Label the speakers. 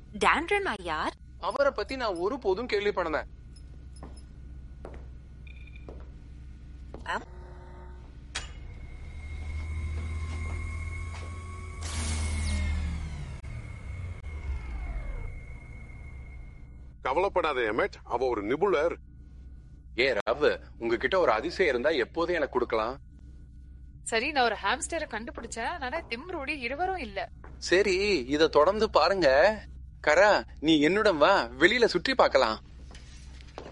Speaker 1: டாண்ட்ரன் யார்
Speaker 2: அவரை பத்தி நான் ஒரு போதும் கேள்விப்படல
Speaker 3: கவலைப்படாத எமட் அவ ஒரு நிபுணர்
Speaker 2: ஏ ரவ் உங்ககிட்ட ஒரு அதிசயம் இருந்தா எப்போதும் எனக்கு கொடுக்கலாம்
Speaker 4: சரி நான் ஒரு ஹாம்ஸ்டரை கண்டுபிடிச்சேன் ஆனா திம்ரோடி இருவரும் இல்ல
Speaker 2: சரி இத தொடர்ந்து பாருங்க கரா நீ என்னுடன் வா வெளியில சுற்றி பார்க்கலாம்